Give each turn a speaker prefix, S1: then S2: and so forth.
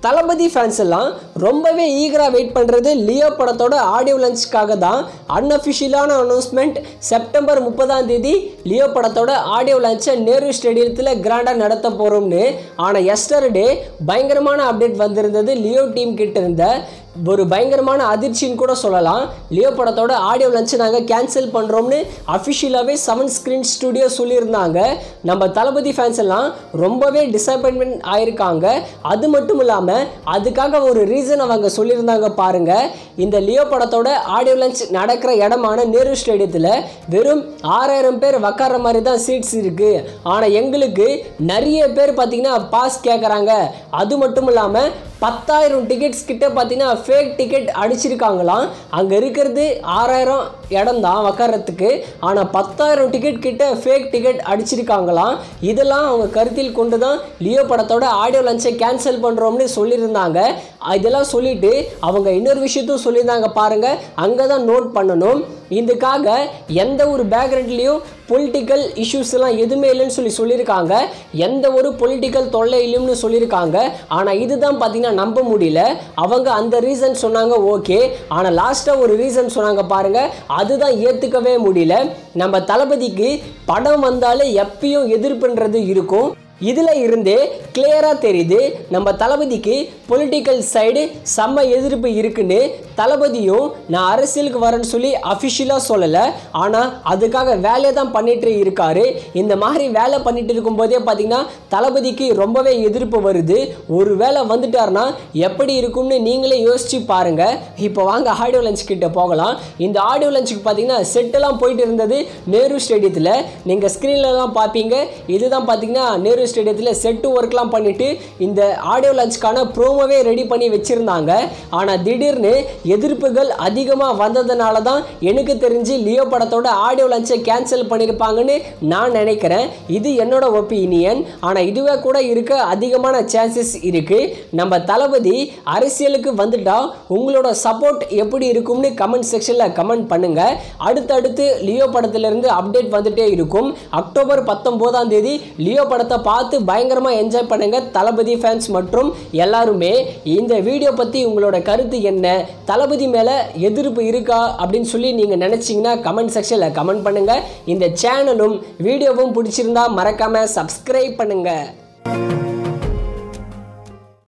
S1: தளபதி fans எல்லாம் ரொம்பவே ஈகராக வெயிட் பண்ணுறது லியோ படத்தோட ஆடியோ லஞ்சுக்காக தான் அன்அஃபிஷியலான அனௌன்ஸ்மெண்ட் செப்டம்பர் முப்பதாம் தேதி லியோ படத்தோட ஆடியோ லஞ்சை நேரு ஸ்டேடியத்தில் கிராண்டாக நடத்த போகிறோம்னு ஆனால் எஸ்டர்டே பயங்கரமான அப்டேட் வந்திருந்தது லியோ டீம் கிட்ட இருந்த ஒரு பயங்கரமான அதிர்ச்சின்னு கூட சொல்லலாம் லியோ படத்தோட ஆடியோ லஞ்சை நாங்கள் கேன்சல் பண்ணுறோம்னு அஃபிஷியலாகவே செவன் ஸ்க்ரீன் ஸ்டுடியோ சொல்லியிருந்தாங்க நம்ம தளபதி ஃபேன்ஸ் எல்லாம் ரொம்பவே டிசப்பாயின்மெண்ட் ஆயிருக்காங்க அது மட்டும் இல்லாமல் அதுக்காக ஒரு ரீசன் அவங்க சொல்லியிருந்தாங்க பாருங்க இந்த லியோ படத்தோட ஆடியோ லஞ்ச் நடக்கிற இடமான நேரு ஸ்டேடியத்தில் வெறும் ஆறாயிரம் பேர் உக்கார மாதிரி தான் சீட்ஸ் இருக்குது ஆனால் எங்களுக்கு நிறைய பேர் பார்த்தீங்கன்னா பாஸ் கேட்குறாங்க அது மட்டும் இல்லாமல் பத்தாயிரம் டிக்கெட்ஸ் கிட்ட பார்த்தீங்கன்னா ஃபேக் டிக்கெட் அடிச்சிருக்காங்களாம் அங்கே இருக்கிறது ஆறாயிரம் இடம் தான் உக்காரத்துக்கு ஆனால் பத்தாயிரம் டிக்கெட் கிட்ட ஃபேக் டிக்கெட் அடிச்சிருக்காங்களாம் இதெல்லாம் அவங்க கருத்தில் கொண்டு தான் லியோ படத்தோட ஆடியோ லஞ்சை கேன்சல் பண்ணுறோம்னு சொல்லியிருந்தாங்க இதெல்லாம் சொல்லிட்டு அவங்க இன்னொரு விஷயத்தையும் சொல்லியிருந்தாங்க பாருங்க அங்கே தான் நோட் பண்ணணும் இதுக்காக எந்த ஒரு பேக்ரவுண்ட்லேயும் பொலிட்டிக்கல் இஷ்யூஸ் எல்லாம் எதுவுமே இல்லைன்னு சொல்லி சொல்லியிருக்காங்க எந்த ஒரு பொலிட்டிக்கல் தொல்லை இல்லைன்னு சொல்லியிருக்காங்க ஆனால் இதுதான் பார்த்தீங்கன்னா நம்ப முடியல அவங்க அந்த ரீசன் சொன்னாங்க ஓகே ஆனால் லாஸ்ட்டாக ஒரு ரீசன் சொன்னாங்க பாருங்க அதுதான் ஏற்றுக்கவே முடியல நம்ம தளபதிக்கு படம் வந்தாலே எப்பயும் எதிர்ப்புன்றது இருக்கும் இதில் இருந்தே கிளியராக தெரியுது நம்ம தளபதிக்கு பொலிட்டிக்கல் சைடு செம்ம எதிர்ப்பு இருக்குன்னு தளபதியும் நான் அரசியலுக்கு வரேன்னு சொல்லி அஃபிஷியலாக சொல்லலை ஆனால் அதுக்காக வேலையை தான் பண்ணிட்டு இருக்காரு இந்த மாதிரி வேலை பண்ணிட்டு இருக்கும்போதே பார்த்தீங்கன்னா தளபதிக்கு ரொம்பவே எதிர்ப்பு வருது ஒரு வேலை வந்துட்டாருன்னா எப்படி இருக்கும்னு நீங்களே யோசிச்சு பாருங்க இப்போ வாங்க ஆடியோ லஞ்ச் கிட்ட போகலாம் இந்த ஆடியோ லஞ்சுக்கு பார்த்தீங்கன்னா செட்டெல்லாம் போயிட்டு இருந்தது நேரு ஸ்டேடியத்தில் நீங்கள் ஸ்க்ரீனில் தான் பார்ப்பீங்க இதுதான் பார்த்தீங்கன்னா நேரு ஸ்டேடியத்தில் செட்டு ஒர்க்லாம் பண்ணிட்டு இந்த ஆடியோ லஞ்சுக்கான ப்ரோமோவே ரெடி பண்ணி வச்சுருந்தாங்க ஆனால் திடீர்னு எதிர்ப்புகள் அதிகமாக வந்ததுனால தான் எனக்கு தெரிஞ்சு லியோ படத்தோட ஆடியோ லஞ்சை கேன்சல் பண்ணியிருப்பாங்கன்னு நான் நினைக்கிறேன் இது என்னோட ஒப்பீனியன் ஆனால் இதுவே கூட இருக்க அதிகமான சான்சஸ் இருக்குது நம்ம தளபதி அரசியலுக்கு வந்துட்டா உங்களோட சப்போர்ட் எப்படி இருக்கும்னு கமெண்ட் செக்ஷனில் கமெண்ட் பண்ணுங்க அடுத்தடுத்து லியோ படத்திலிருந்து அப்டேட் வந்துட்டே இருக்கும் அக்டோபர் பத்தொம்போதாம் தேதி லியோ படத்தை பார்த்து பயங்கரமாக என்ஜாய் பண்ணுங்க தளபதி ஃபேன்ஸ் மற்றும் எல்லாருமே இந்த வீடியோ பற்றி உங்களோட கருத்து என்ன தளபதி மேலே எதிர்ப்பு இருக்கா அப்படின்னு சொல்லி நீங்கள் நினச்சிங்கன்னா கமெண்ட் செக்ஷனில் கமெண்ட் பண்ணுங்கள் இந்த சேனலும் வீடியோவும் பிடிச்சிருந்தா மறக்காமல் சப்ஸ்கிரைப் பண்ணுங்கள்